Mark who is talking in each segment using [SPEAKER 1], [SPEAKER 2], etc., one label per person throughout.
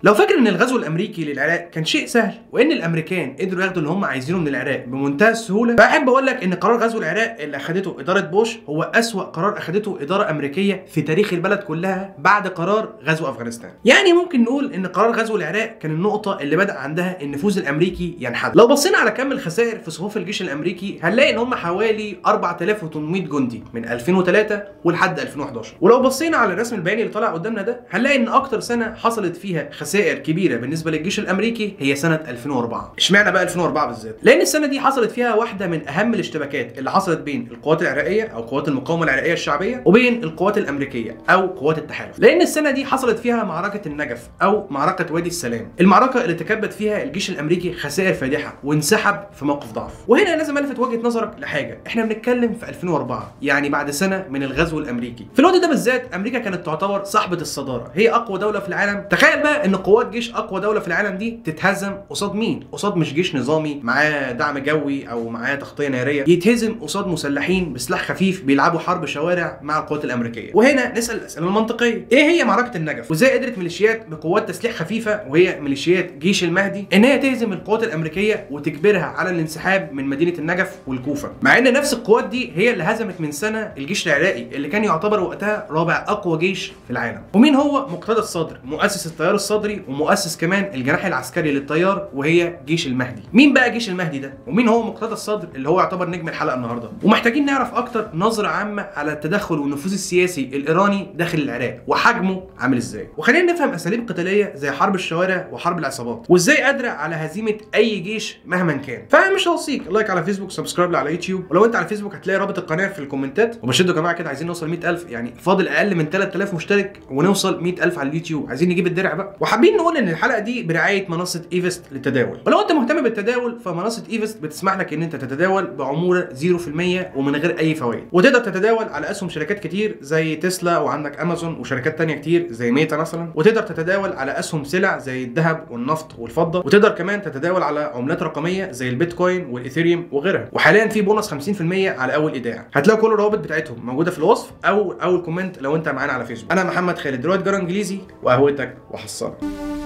[SPEAKER 1] لو فاكر ان الغزو الامريكي للعراق كان شيء سهل وان الامريكان قدروا ياخدوا اللي هم عايزينه من العراق بمنتهى السهوله فاحب اقول لك ان قرار غزو العراق اللي اخدته اداره بوش هو اسوا قرار اخدته اداره امريكيه في تاريخ البلد كلها بعد قرار غزو افغانستان يعني ممكن نقول ان قرار غزو العراق كان النقطه اللي بدا عندها النفوذ الامريكي ينحل لو بصينا على كم الخسائر في صفوف الجيش الامريكي هنلاقي ان هم حوالي 4800 جندي من 2003 ولحد 2011 ولو بصينا على الرسم البياني اللي طالع قدامنا ده هنلاقي ان اكتر سنه حصلت فيها خسائر كبيره بالنسبه للجيش الامريكي هي سنه 2004 اشمعنى بقى 2004 بالذات لان السنه دي حصلت فيها واحده من اهم الاشتباكات اللي حصلت بين القوات العراقيه او قوات المقاومه العراقيه الشعبيه وبين القوات الامريكيه او قوات التحالف لان السنه دي حصلت فيها معركه النجف او معركه وادي السلام المعركه اللي تكبد فيها الجيش الامريكي خسائر فادحه وانسحب في موقف ضعف وهنا لازم الفت وجهه نظرك لحاجه احنا بنتكلم في 2004 يعني بعد سنه من الغزو الامريكي في الوقت ده بالذات امريكا كانت تعتبر صاحبه الصداره هي اقوى دوله في العالم تخيل بقى ان قوات جيش اقوى دوله في العالم دي تتهزم قصاد مين قصاد مش جيش نظامي معاه دعم جوي او معاه تغطيه ناريه يتهزم قصاد مسلحين بسلاح خفيف بيلعبوا حرب شوارع مع القوات الامريكيه وهنا نسال الاسئله المنطقيه ايه هي معركه النجف وازاي قدرت ميليشيات بقوات تسليح خفيفه وهي ميليشيات جيش المهدي ان هي تهزم القوات الامريكيه وتجبرها على الانسحاب من مدينه النجف والكوفه مع ان نفس القوات دي هي اللي هزمت من سنه الجيش العراقي اللي كان يعتبر وقتها رابع اقوى جيش في العالم ومين هو مقتدى الصدر مؤسس التيار الصدري ومؤسس كمان الجناح العسكري للتيار وهي جيش المهدي مين بقى جيش المهدي ده ومين هو مقتدى الصدر اللي هو يعتبر نجم الحلقه النهارده ومحتاجين نعرف اكتر نظره عامه على التدخل والنفوذ السياسي الايراني داخل العراق وحجمه عامل ازاي وخلينا نفهم اساليب قتاليه زي حرب الشوارع وحرب العصابات وازاي قادره على هزيمه اي جيش مهما كان فمش هوصيك لايك على فيسبوك سبسكرايب على يوتيوب ولو انت على فيسبوك هتلاقي رابط القناه في الكومنتات وبشدوا يا جماعه كده عايزين نوصل 100000 يعني فاضل اقل من 3000 مشترك ونوصل 100000 على اليوتيوب عايزين نجيب الدرع بقى وحابين نقول ان الحلقه دي برعايه منصه ايفست للتداول ولو انت مهتم بالتداول فمنصه ايفست بتسمح لك ان انت تتداول بعموله 0% ومن غير اي فوائد وتقدر تتداول على اسهم شركات كتير زي تسلا وعندك امازون وشركات تانية كتير زي ميتا مثلا وتقدر تتداول على اسهم سلع زي الذهب والنفط والفضه وتقدر كمان تتداول على عملات رقميه زي البيتكوين والايثيريوم وغيرها وحاليا في بونص 50% على اول ايداع هتلاقوا كل الروابط بتاعتهم موجوده في الوصف او اول كومنت لو انت معانا على فيسبوك انا محمد خالد رواد جرى انجليزي وقهوتك وحصالك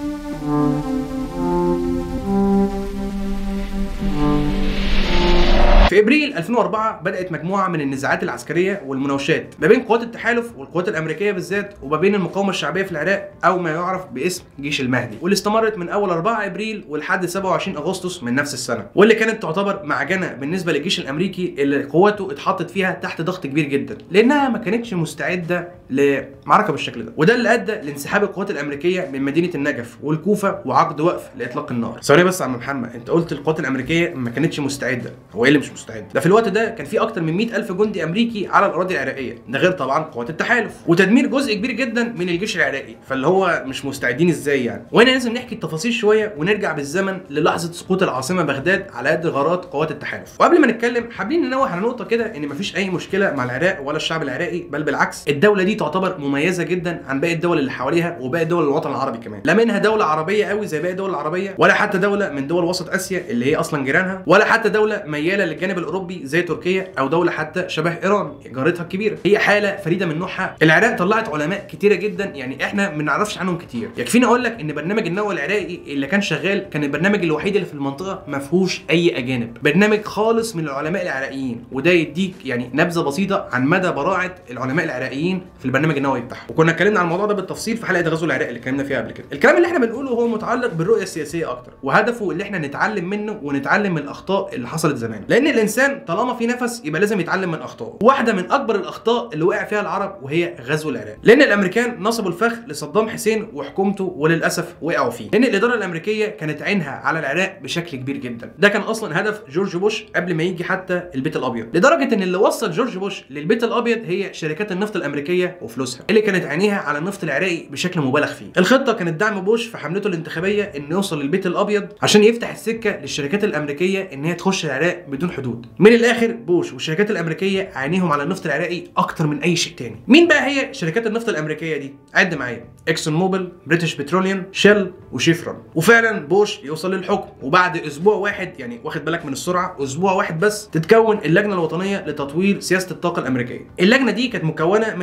[SPEAKER 1] في ابريل 2004 بدات مجموعه من النزاعات العسكريه والمناوشات ما بين قوات التحالف والقوات الامريكيه بالذات وما بين المقاومه الشعبيه في العراق او ما يعرف باسم جيش المهدي واللي استمرت من اول 4 ابريل ولحد 27 اغسطس من نفس السنه واللي كانت تعتبر معجنه بالنسبه للجيش الامريكي اللي قواته اتحطت فيها تحت ضغط كبير جدا لانها ما كانتش مستعده لمعركه بالشكل ده وده اللي ادى لانسحاب القوات الامريكيه من مدينه النجف والكوفه وعقد وقف لاطلاق النار ثواني بس يا عم محمد انت قلت القوات الامريكيه ما كانتش مستعده هو ايه اللي مش مستعد ده في الوقت ده كان في اكتر من 100 الف جندي امريكي على الاراضي العراقيه ده غير طبعا قوات التحالف وتدمير جزء كبير جدا من الجيش العراقي فاللي هو مش مستعدين ازاي يعني وهنا لازم نحكي التفاصيل شويه ونرجع بالزمن للحظه سقوط العاصمه بغداد على يد غارات قوات التحالف وقبل ما نتكلم حابين ننوه على نقطه كده ان مفيش اي مشكله مع العراق ولا الشعب العراقي بل بالعكس الدوله دي تعتبر مميزه جدا عن باقي الدول اللي حواليها وباقي دول الوطن العربي كمان لا منها دوله عربيه قوي زي باقي الدول العربيه ولا حتى دوله من دول وسط اسيا اللي هي اصلا جيرانها ولا حتى دوله مياله للجانب الاوروبي زي تركيا او دوله حتى شبه ايران جارتها الكبيره هي حاله فريده من نوعها العراق طلعت علماء كتيره جدا يعني احنا ما نعرفش عنهم كتير يكفيني اقول لك ان برنامج النووي العراقي اللي كان شغال كان البرنامج الوحيد اللي في المنطقه ما فيهوش اي اجانب برنامج خالص من العلماء العراقيين وده يديك يعني نبذه بسيطه عن مدى براعه العلماء العراقيين في البرنامج النووي بتاعهم وكنا اتكلمنا عن الموضوع ده بالتفصيل في حلقه غزو العراق اللي اتكلمنا فيها قبل كده الكلام اللي احنا بنقوله هو متعلق بالرؤيه السياسيه اكتر وهدفه اللي احنا نتعلم منه ونتعلم من الاخطاء اللي حصلت زمان لان الانسان طالما في نفس يبقى لازم يتعلم من اخطائه واحده من اكبر الاخطاء اللي وقع فيها العرب وهي غزو العراق لان الامريكان نصبوا الفخ لصدام حسين وحكومته وللاسف وقعوا فيه لان الاداره الامريكيه كانت عينها على العراق بشكل كبير جدا ده كان اصلا هدف جورج بوش قبل ما يجي حتى البيت الابيض لدرجه ان اللي وصل جورج بوش للبيت الابيض هي شركات النفط الامريكيه وفلوسها اللي كانت عينيها على النفط العراقي بشكل مبالغ فيه الخطه كانت دعم بوش في حملته الانتخابيه انه يوصل للبيت الابيض عشان يفتح السكه للشركات الامريكيه ان هي تخش العراق بدون حدود من الاخر بوش والشركات الامريكيه عينيهم على النفط العراقي اكتر من اي شيء تاني مين بقى هي شركات النفط الامريكيه دي عد معايا اكسون موبل بريتش بتروليوم شيل وشيفرون وفعلا بوش يوصل للحكم وبعد اسبوع واحد يعني واخد بالك من السرعه اسبوع واحد بس تتكون اللجنه الوطنيه لتطوير سياسه الطاقه الامريكيه اللجنه دي كانت مكونه من رؤساء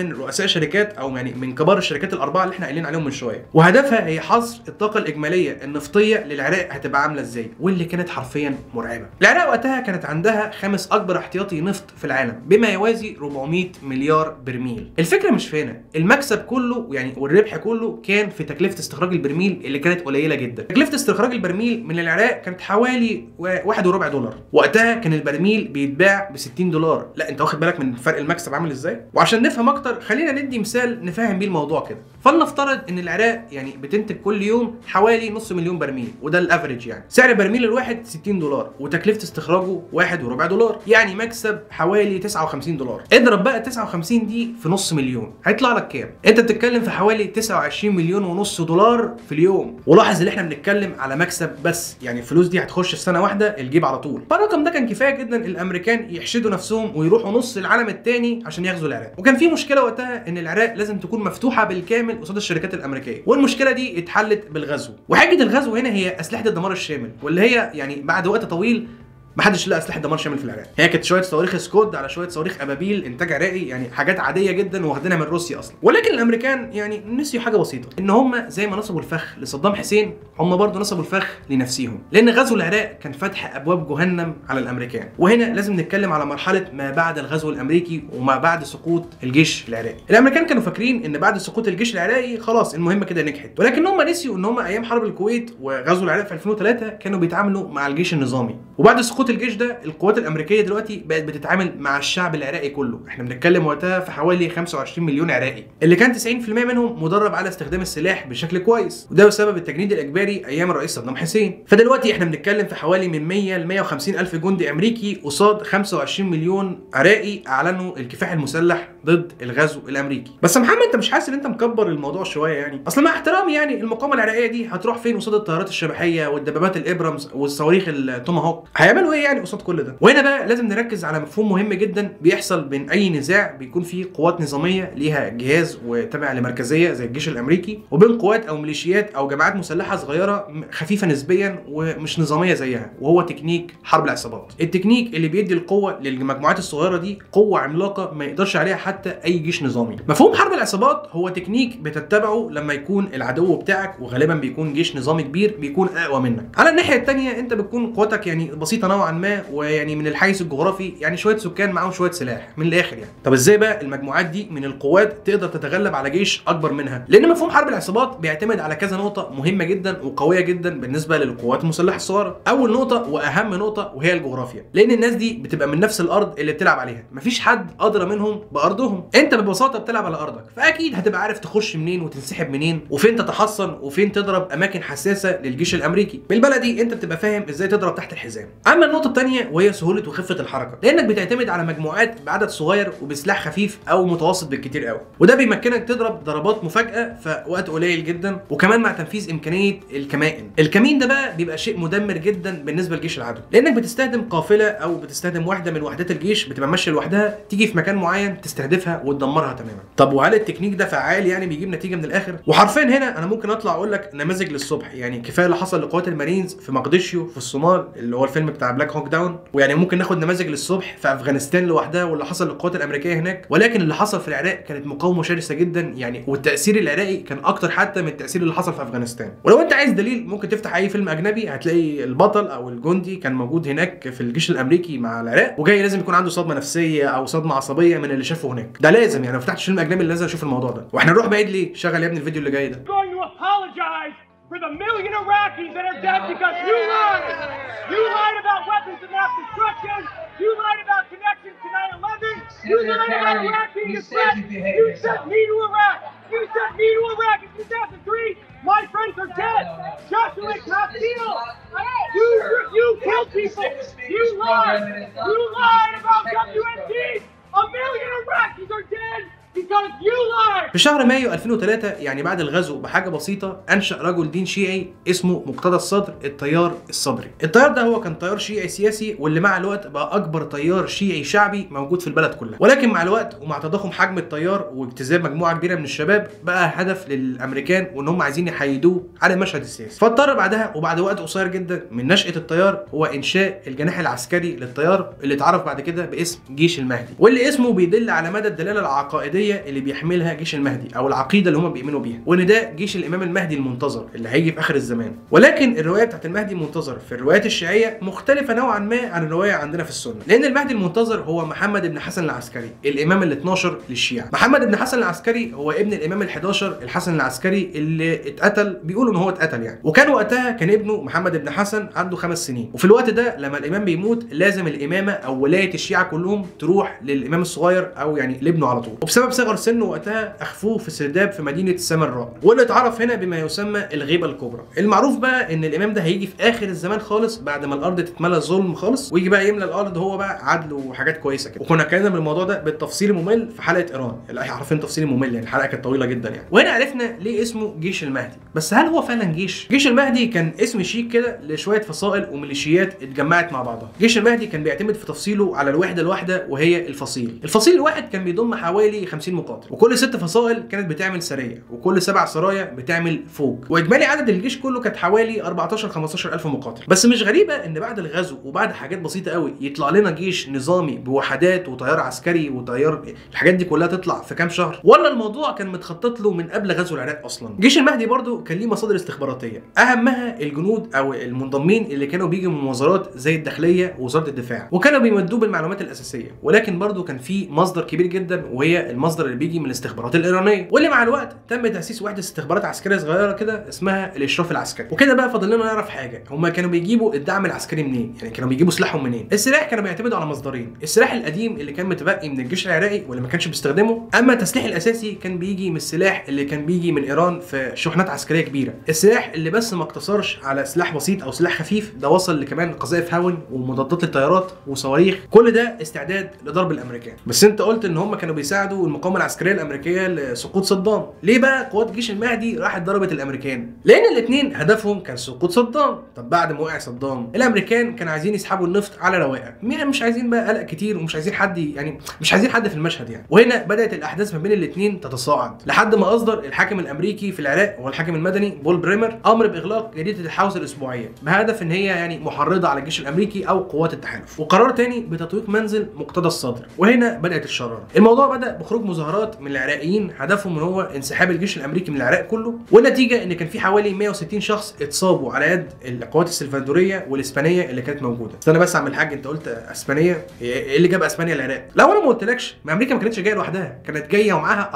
[SPEAKER 1] رؤساء شركات او يعني من كبار الشركات الاربعه اللي احنا قايلين عليهم من شويه وهدفها هي حصر الطاقه الاجماليه النفطيه للعراق هتبقى عامله ازاي واللي كانت حرفيا مرعبه العراق وقتها كانت عندها خامس اكبر احتياطي نفط في العالم بما يوازي 400 مليار برميل الفكره مش في هنا المكسب كله يعني والربح كله كان في تكلفه استخراج البرميل اللي كانت قليله جدا تكلفه استخراج البرميل من العراق كانت حوالي واحد وربع دولار وقتها كان البرميل بيتباع ب 60 دولار لا انت واخد بالك من فرق المكسب عامل ازاي وعشان نفهم اكتر خلينا ندي مثال نفهم بيه الموضوع كده فلنفترض ان العراق يعني بتنتج كل يوم حوالي نص مليون برميل وده الافريج يعني سعر البرميل الواحد 60 دولار وتكلفه استخراجه واحد وربع دولار يعني مكسب حوالي 59 دولار اضرب بقى 59 دي في نص مليون هيطلع لك كام انت بتتكلم في حوالي 29 مليون ونص دولار في اليوم ولاحظ ان احنا بنتكلم على مكسب بس يعني الفلوس دي هتخش في سنه واحده الجيب على طول فالرقم ده كان كفايه جدا الامريكان يحشدوا نفسهم ويروحوا نص العالم الثاني عشان يغزوا العراق وكان في مشكله وقتها ان العراق لازم تكون مفتوحه بالكامل قصاد الشركات الامريكيه والمشكله دي اتحلت بالغزو وحجه الغزو هنا هي اسلحه الدمار الشامل واللي هي يعني بعد وقت طويل ما حدش لقى اسلحه دمار شامل في العراق هي كانت شويه صواريخ سكود على شويه صواريخ ابابيل انتاج عراقي يعني حاجات عاديه جدا واخدينها من روسيا اصلا ولكن الامريكان يعني نسيوا حاجه بسيطه ان هم زي ما نصبوا الفخ لصدام حسين هم برضه نصبوا الفخ لنفسيهم لان غزو العراق كان فتح ابواب جهنم على الامريكان وهنا لازم نتكلم على مرحله ما بعد الغزو الامريكي وما بعد سقوط الجيش العراقي الامريكان كانوا فاكرين ان بعد سقوط الجيش العراقي خلاص المهمه كده نجحت ولكن هم نسيوا ان هم ايام حرب الكويت وغزو العراق في 2003 كانوا بيتعاملوا مع الجيش النظامي وبعد سقوط الجيش ده القوات الامريكيه دلوقتي بقت بتتعامل مع الشعب العراقي كله احنا بنتكلم وقتها في حوالي 25 مليون عراقي اللي كان 90% منهم مدرب على استخدام السلاح بشكل كويس وده بسبب التجنيد الاجباري ايام الرئيس صدام حسين فدلوقتي احنا بنتكلم في حوالي من 100 ل 150 الف جندي امريكي قصاد 25 مليون عراقي اعلنوا الكفاح المسلح ضد الغزو الامريكي بس يا محمد انت مش حاسس ان انت مكبر الموضوع شويه يعني اصل مع احترامي يعني المقاومه العراقيه دي هتروح فين قصاد الطيارات الشبحيه والدبابات الابرامز والصواريخ التوماهوك هيعملوا ايه يعني قصاد كل ده وهنا بقى لازم نركز على مفهوم مهم جدا بيحصل بين اي نزاع بيكون فيه قوات نظاميه ليها جهاز وتابع لمركزيه زي الجيش الامريكي وبين قوات او ميليشيات او جماعات مسلحه صغيره خفيفه نسبيا ومش نظاميه زيها وهو تكنيك حرب العصابات التكنيك اللي بيدي القوه للمجموعات الصغيره دي قوه عملاقه ما يقدرش عليها حتى اي جيش نظامي مفهوم حرب العصابات هو تكنيك بتتبعه لما يكون العدو بتاعك وغالبا بيكون جيش نظامي كبير بيكون اقوى منك على الناحيه الثانيه انت بتكون قوتك يعني بسيطه نوعا ما ويعني من الحيز الجغرافي يعني شويه سكان معاهم شويه سلاح من الاخر يعني طب ازاي بقى المجموعات دي من القوات تقدر تتغلب على جيش اكبر منها لان مفهوم حرب العصابات بيعتمد على كذا نقطه مهمه جدا وقويه جدا بالنسبه للقوات المسلحه الصغيره اول نقطه واهم نقطه وهي الجغرافيا لان الناس دي بتبقى من نفس الارض اللي بتلعب عليها مفيش حد ادرى منهم بارضهم انت ببساطه بتلعب على ارضك فاكيد هتبقى عارف تخش منين وتنسحب منين وفين تتحصن وفين تضرب اماكن حساسه للجيش الامريكي بالبلدي انت بتبقى فاهم ازاي تضرب تحت الحزام اما النقطه الثانيه وهي سهوله وخفه الحركه لانك بتعتمد على مجموعات بعدد صغير وبسلاح خفيف او متوسط بالكتير قوي وده بيمكنك تضرب ضربات مفاجاه في وقت قليل جدا وكمان مع تنفيذ امكانيه الكمائن الكمين ده بقى بيبقى شيء مدمر جدا بالنسبه لجيش العدو لانك بتستخدم قافله او بتستخدم واحده من وحدات الجيش بتبقى ماشيه لوحدها تيجي في مكان معين تستهدفها وتدمرها تماما طب وهل التكنيك ده فعال يعني بيجيب نتيجه من الاخر وحرفيا هنا انا ممكن اطلع اقول لك نماذج للصبح يعني كفايه اللي حصل لقوات المارينز في مقدشيو في الصومال اللي هو الفيلم بتاع بلاك هوك داون ويعني ممكن ناخد نماذج للصبح في افغانستان لوحدها واللي حصل للقوات الامريكيه هناك ولكن اللي حصل في العراق كانت مقاومه شرسه جدا يعني والتاثير العراقي كان اكتر حتى من التاثير اللي حصل في افغانستان ولو انت عايز دليل ممكن تفتح اي فيلم اجنبي هتلاقي البطل او الجندي كان موجود هناك في الجيش الامريكي مع العراق وجاي لازم يكون عنده صدمه نفسيه او صدمه عصبيه من اللي شافه هناك ده لازم يعني لو فتحتش فيلم اجنبي لازم اشوف الموضوع ده واحنا نروح بعيد ليه شغل يا ابني الفيديو اللي جاي ده
[SPEAKER 2] going to apologize for the million Iraqis that are dead because you lied. You lied about weapons of mass destruction. You lied about connections to 9/11. You lied about Iraq being a threat. You sent me to Iraq. You sent me to Iraq in 2003. My friends are dead. Joshua Castile. You you killed people. You lied. You lied about WNT. A million Iraqis are dead because you lied.
[SPEAKER 1] في شهر مايو 2003 يعني بعد الغزو بحاجه بسيطه انشا رجل دين شيعي اسمه مقتدى الصدر التيار الصدري التيار ده هو كان تيار شيعي سياسي واللي مع الوقت بقى اكبر تيار شيعي شعبي موجود في البلد كلها ولكن مع الوقت ومع تضخم حجم التيار واجتذاب مجموعه كبيره من الشباب بقى هدف للامريكان وان هم عايزين يحيدوه على المشهد السياسي فاضطر بعدها وبعد وقت قصير جدا من نشاه التيار هو انشاء الجناح العسكري للتيار اللي اتعرف بعد كده باسم جيش المهدي واللي اسمه بيدل على مدى الدلاله العقائديه القضيه اللي بيحملها جيش المهدي او العقيده اللي هم بيؤمنوا بيها وان ده جيش الامام المهدي المنتظر اللي هيجي في اخر الزمان ولكن الروايه بتاعت المهدي المنتظر في الروايات الشيعيه مختلفه نوعا ما عن الروايه عندنا في السنه لان المهدي المنتظر هو محمد بن حسن العسكري الامام ال 12 للشيعه محمد بن حسن العسكري هو ابن الامام ال 11 الحسن العسكري اللي اتقتل بيقولوا ان هو اتقتل يعني وكان وقتها كان ابنه محمد بن حسن عنده خمس سنين وفي الوقت ده لما الامام بيموت لازم الامامه او ولايه الشيعه كلهم تروح للامام الصغير او يعني لابنه على طول وبسبب صغر سنه وقتها اخفوه في سرداب في مدينه سامراء واللي اتعرف هنا بما يسمى الغيبه الكبرى المعروف بقى ان الامام ده هيجي في اخر الزمان خالص بعد ما الارض تتملى ظلم خالص ويجي بقى يملى الارض هو بقى عدل وحاجات كويسه كده وكنا اتكلمنا بالموضوع ده بالتفصيل الممل في حلقه ايران اللي عارفين تفصيل ممل يعني الحلقه كانت طويله جدا يعني وهنا عرفنا ليه اسمه جيش المهدي بس هل هو فعلا جيش جيش المهدي كان اسم شيك كده لشويه فصائل وميليشيات اتجمعت مع بعضها جيش المهدي كان بيعتمد في تفصيله على الوحده الواحده وهي الفصيل الفصيل الواحد كان بيضم حوالي 50 مقاتل وكل ست فصائل كانت بتعمل سريه وكل سبع سرايا بتعمل فوج واجمالي عدد الجيش كله كانت حوالي 14 15 الف مقاتل بس مش غريبه ان بعد الغزو وبعد حاجات بسيطه قوي يطلع لنا جيش نظامي بوحدات وطيار عسكري وطيار الحاجات دي كلها تطلع في كام شهر ولا الموضوع كان متخطط له من قبل غزو العراق اصلا جيش المهدي برضو كان ليه مصادر استخباراتيه اهمها الجنود او المنضمين اللي كانوا بيجوا من وزارات زي الداخليه ووزاره الدفاع وكانوا بيمدوه بالمعلومات الاساسيه ولكن برضو كان في مصدر كبير جدا وهي المصدر اللي بيجي من الاستخبارات الايرانيه واللي مع الوقت تم تاسيس وحده استخبارات عسكريه صغيره كده اسمها الاشراف العسكري وكده بقى فاضل لنا نعرف حاجه هم كانوا بيجيبوا الدعم العسكري منين يعني كانوا بيجيبوا سلاحهم منين السلاح كانوا بيعتمدوا على مصدرين السلاح القديم اللي كان متبقي من الجيش العراقي واللي ما كانش بيستخدمه اما التسليح الاساسي كان بيجي من السلاح اللي كان بيجي من ايران في شحنات عسكريه كبيره السلاح اللي بس ما اقتصرش على سلاح بسيط او سلاح خفيف ده وصل لكمان قذائف هاون ومضادات للطيارات وصواريخ كل ده استعداد لضرب الامريكان بس انت قلت ان هم كانوا بيساعدوا المقاومه العسكريه الامريكيه لسقوط صدام ليه بقى قوات جيش المهدي راحت ضربت الامريكان لان الاثنين هدفهم كان سقوط صدام طب بعد ما وقع صدام الامريكان كانوا عايزين يسحبوا النفط على رواقه يعني مش عايزين بقى قلق كتير ومش عايزين حد يعني مش عايزين حد في المشهد يعني وهنا بدات الاحداث ما بين الاثنين تتصاعد لحد ما اصدر الحاكم الامريكي في العراق هو الحاكم المدني بول بريمر امر باغلاق جريده الحوث الاسبوعيه بهدف ان هي يعني محرضه على الجيش الامريكي او قوات التحالف وقرار تاني بتطويق منزل مقتدى الصدر وهنا بدات الشراره الموضوع بدا بخروج مظاهرات من العراقيين هدفهم ان هو انسحاب الجيش الامريكي من العراق كله والنتيجه ان كان في حوالي 160 شخص اتصابوا على يد القوات السلفادوريه والاسبانيه اللي كانت موجوده استنى بس اعمل حاج انت قلت اسبانيه ايه اللي جاب اسبانيا العراق لا وانا ما قلتلكش ما امريكا ما كانتش جايه لوحدها كانت جايه ومعاها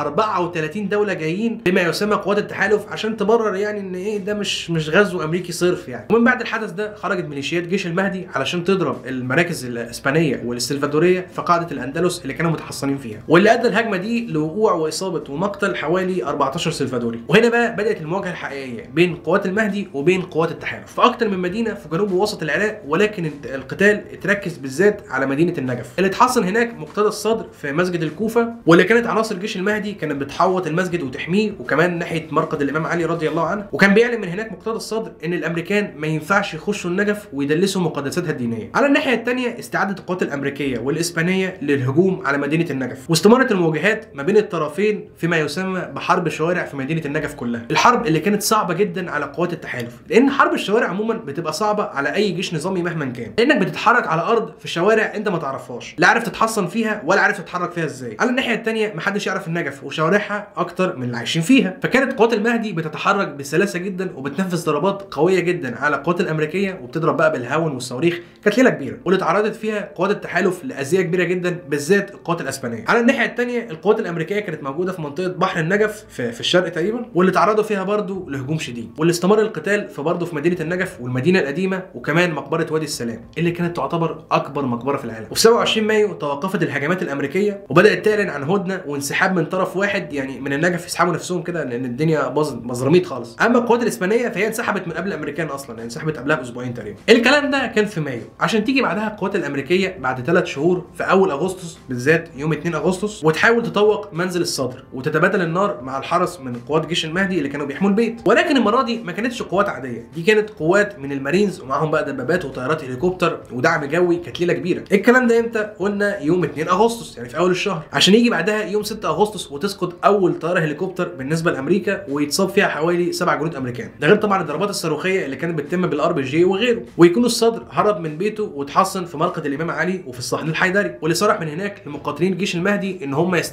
[SPEAKER 1] 34 دوله جايين بما يسمى قوات التحالف عشان تبرر يعني ان ايه ده مش مش غزو امريكي صرف يعني ومن بعد الحدث ده خرجت ميليشيات جيش المهدي علشان تضرب المراكز الاسبانيه والسلفادوريه في قاعده الاندلس اللي كانوا متحصنين فيها واللي ادى الهجمه دي لوقوع واصابه ومقتل حوالي 14 سلفادوري وهنا بقى بدات المواجهه الحقيقيه بين قوات المهدي وبين قوات التحالف في اكتر من مدينه في جنوب ووسط العراق ولكن القتال اتركز بالذات على مدينه النجف اللي اتحصن هناك مقتدى الصدر في مسجد الكوفه واللي كانت عناصر جيش المهدي كانت بتحوط المسجد وتحميه وكمان ناحيه مرقد الامام علي رضي الله عنه وكان بيعلن من هناك مقتدى الصدر ان الامريكان ما ينفعش يخشوا النجف ويدلسوا مقدساتها الدينيه على الناحيه الثانيه استعادت القوات الامريكيه والاسبانيه للهجوم على مدينه النجف واستمرت المواجهات ما بين الطرفين فيما يسمى بحرب الشوارع في مدينه النجف كلها الحرب اللي كانت صعبه جدا على قوات التحالف لان حرب الشوارع عموما بتبقى صعبه على اي جيش نظامي مهما كان لانك بتتحرك على ارض في شوارع انت ما تعرفهاش لا عارف تتحصن فيها ولا عارف تتحرك فيها ازاي على الناحيه الثانيه محدش يعرف النجف وشوارعها اكتر من اللي عايشين فيها فكانت قوات المهدي بتتحرك بسلاسه جدا وبتنفذ ضربات قويه جدا على القوات الامريكيه وبتضرب بقى بالهاون والصواريخ كانت ليله كبيره واللي اتعرضت فيها قوات التحالف لاذيه كبيره جدا بالذات القوات الاسبانيه على الناحيه الثانيه القوات الامريكيه كانت موجوده في منطقه بحر النجف في, في الشرق تقريبا واللي تعرضوا فيها برضو لهجوم شديد واللي استمر القتال في برضه في مدينه النجف والمدينه القديمه وكمان مقبره وادي السلام اللي كانت تعتبر اكبر مقبره في العالم وفي 27 مايو توقفت الهجمات الامريكيه وبدات تعلن عن هدنه وانسحاب من طرف واحد يعني من النجف يسحبوا نفسهم كده لان الدنيا باظت مزرميط خالص اما القوات الاسبانيه فهي انسحبت من قبل الامريكان اصلا يعني انسحبت قبلها باسبوعين تقريبا الكلام ده كان في مايو عشان تيجي بعدها القوات الامريكيه بعد ثلاث شهور في اول اغسطس بالذات يوم 2 اغسطس وتحاول تطوق منزل الصدر وتتبادل النار مع الحرس من قوات جيش المهدي اللي كانوا بيحموا البيت ولكن المره دي ما كانتش قوات عاديه دي كانت قوات من المارينز ومعاهم بقى دبابات وطيارات هليكوبتر ودعم جوي كانت ليله كبيره الكلام ده امتى قلنا يوم 2 اغسطس يعني في اول الشهر عشان يجي بعدها يوم 6 اغسطس وتسقط اول طياره هليكوبتر بالنسبه لامريكا ويتصاب فيها حوالي سبع جنود امريكان ده غير طبعا الضربات الصاروخيه اللي كانت بتتم بالار بي جي وغيره ويكون الصدر هرب من بيته وتحصن في مرقد الامام علي وفي الصحن الحيدري واللي صرح من هناك لمقاتلين جيش المهدي ان هم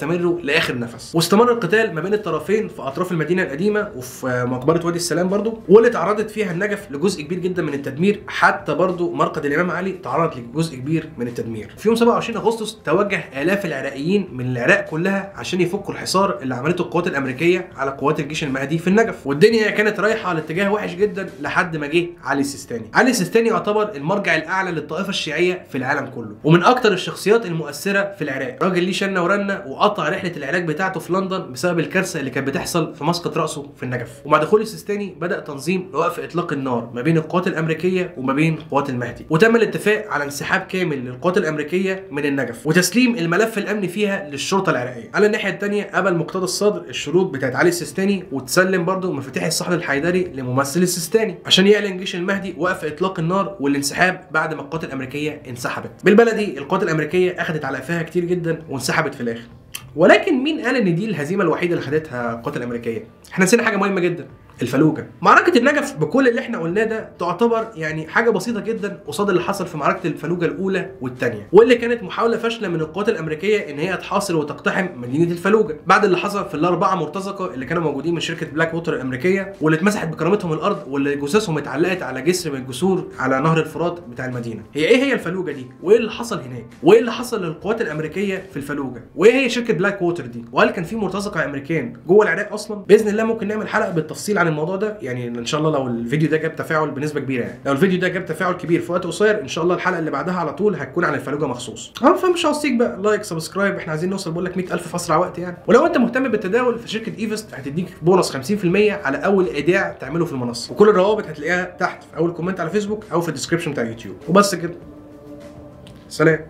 [SPEAKER 1] يستمروا لاخر نفس واستمر القتال ما بين الطرفين في اطراف المدينه القديمه وفي مقبره وادي السلام برضو واللي تعرضت فيها النجف لجزء كبير جدا من التدمير حتى برضو مرقد الامام علي تعرض لجزء كبير من التدمير في يوم 27 اغسطس توجه الاف العراقيين من العراق كلها عشان يفكوا الحصار اللي عملته القوات الامريكيه على قوات الجيش المهدي في النجف والدنيا كانت رايحه على اتجاه وحش جدا لحد ما جه علي السيستاني علي السيستاني يعتبر المرجع الاعلى للطائفه الشيعيه في العالم كله ومن اكتر الشخصيات المؤثره في العراق راجل ليه شنه ورنه وقطع رحله العلاج بتاعته في لندن بسبب الكارثه اللي كانت بتحصل في مسقط راسه في النجف ومع دخول السيستاني بدا تنظيم لوقف اطلاق النار ما بين القوات الامريكيه وما بين قوات المهدي وتم الاتفاق على انسحاب كامل للقوات الامريكيه من النجف وتسليم الملف الامني فيها للشرطه العراقيه على الناحيه الثانيه قبل مقتدى الصدر الشروط بتاعت علي السيستاني وتسلم برضه مفاتيح الصحن الحيدري لممثل السيستاني عشان يعلن جيش المهدي وقف اطلاق النار والانسحاب بعد ما القوات الامريكيه انسحبت بالبلدي القوات الامريكيه اخذت على قفاها كتير جدا وانسحبت في الاخر ولكن مين قال ان دي الهزيمه الوحيده اللي خدتها القوات الامريكيه احنا نسينا حاجه مهمه جدا الفلوجه معركه النجف بكل اللي احنا قلناه ده تعتبر يعني حاجه بسيطه جدا قصاد اللي حصل في معركه الفلوجه الاولى والثانيه واللي كانت محاوله فاشله من القوات الامريكيه ان هي تحاصر وتقتحم مدينه الفلوجه بعد اللي حصل في الاربعه مرتزقه اللي كانوا موجودين من شركه بلاك ووتر الامريكيه واللي اتمسحت بكرامتهم الارض واللي جثثهم اتعلقت على جسر من الجسور على نهر الفرات بتاع المدينه هي ايه هي الفلوجه دي وايه اللي حصل هناك وايه اللي حصل للقوات الامريكيه في الفلوجه وايه هي شركه بلاك ووتر دي وهل كان في مرتزقه امريكان جوه العراق اصلا باذن الله ممكن نعمل حلقه بالتفصيل عن الموضوع ده يعني ان شاء الله لو الفيديو ده جاب تفاعل بنسبه كبيره يعني لو الفيديو ده جاب تفاعل كبير في وقت قصير ان شاء الله الحلقه اللي بعدها على طول هتكون عن الفلوجه مخصوص اه فمش هوصيك بقى لايك سبسكرايب احنا عايزين نوصل بقول لك 100000 في اسرع وقت يعني ولو انت مهتم بالتداول في شركه ايفست هتديك بونص 50% على اول ايداع تعمله في المنصه وكل الروابط هتلاقيها تحت في اول كومنت على فيسبوك او في الديسكربشن بتاع اليوتيوب وبس كده سلام